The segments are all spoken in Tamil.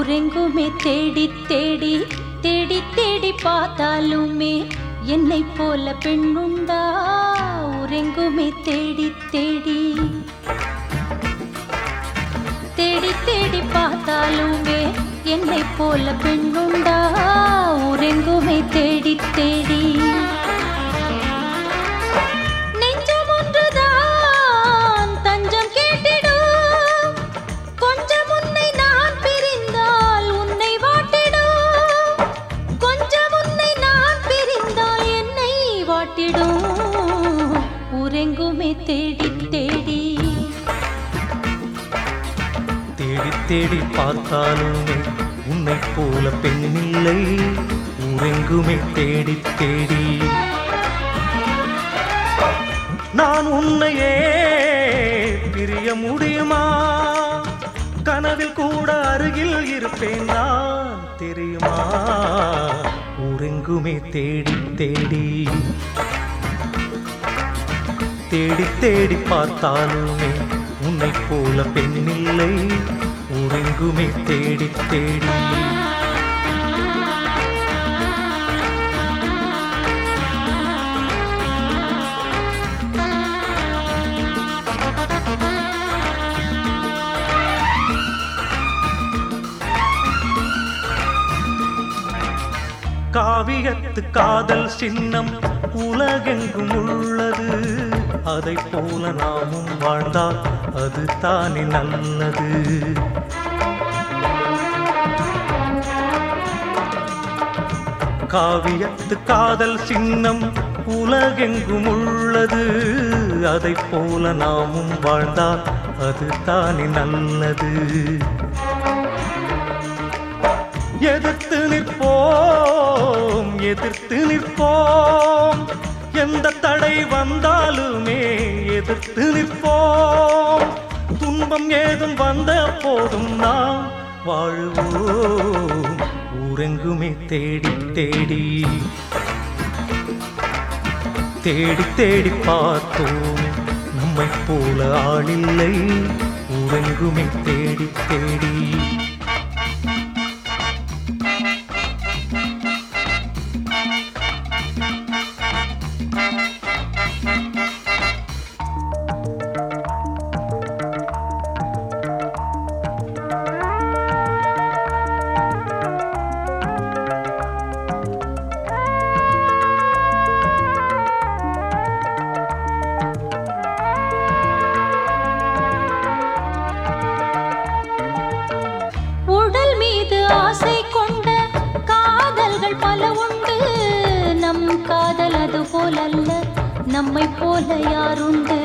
ஊரெங்குமே தேடி தேடி தேடி தேடி பார்த்தாலுமே என்னை போல பெண்ணுண்டா ஊரெங்குமே தேடி தேடி தேடி தேடி பார்த்தாலுமே என்னை போல பெண்ணுண்டா ஊரெங்குமே தேடி தேடி நெஞ்சம் ஒன்றுதான் தஞ்சம் கேட்டிடும் கொஞ்சம் உன்னை நான் பிரிந்தால் உன்னை வாட்டிடும் கொஞ்சம் உன்னை நான் பிரிந்தால் என்னை வாட்டிடும் ஊரெங்குமே தேடி தேடி தேடி தேடி பார்த்தாலுமே உன்னை போல பெண்ணில்லை ஊரெங்குமே தேடி தேடி நான் உன்னையே பிரிய முடியுமா கனவில் கூட அருகில் இருப்பேன் நான் தெரியுமா ஊரெங்குமே தேடி தேடி தேடி தேடி பார்த்தாலுமே உன்னை போல பெண்ணில்லை ஊரெங்குமே தேடி தேடி காவியத்து காதல் சின்னம் உலகெங்கும் உள்ளது அதை போல நாமும் வாழ்ந்தால் அது தானே நல்லது காவியத்து காதல் சின்னம் உலகெங்கும் உள்ளது அதை போல நாமும் வாழ்ந்தால் அது தானே நல்லது எதிர்த்து நிற்போம் எதிர்த்து நிற்போம் எந்த தடை வந்தாலுமே எதிர்த்து நிற்போம் துன்பம் ஏதும் வந்த போதும் நாம் வாழுவோம் ஊரெங்குமே தேடி தேடி தேடி தேடி பார்த்தோம் நம்மை போல ஆளில்லை ஊரெங்குமே தேடி தேடி உடல் மீது ஆசை கொண்ட காதல்கள் பல உண்டு நம் காதல் அது போலல்ல நம்மை போல யாருண்டு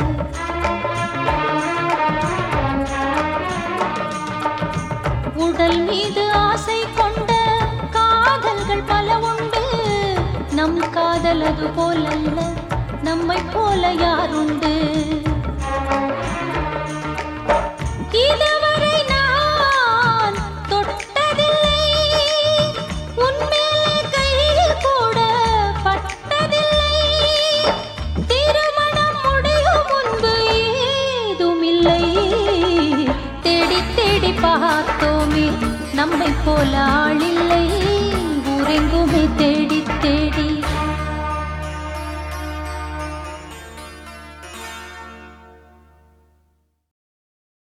உடல் மீது ஆசை கொண்ட காதல்கள் பல உண்டு நம் காதல் அது போலல்ல நம்மை போல யாருண்டு இதுவரை நான் தொட்டதில்லை உன்மேலே கை கூட பட்டதில்லை திருமணம் முடியும் முன்பு ஏதுமில்லை தேடி தேடி பார்த்தோமே நம்மை போல ஆளி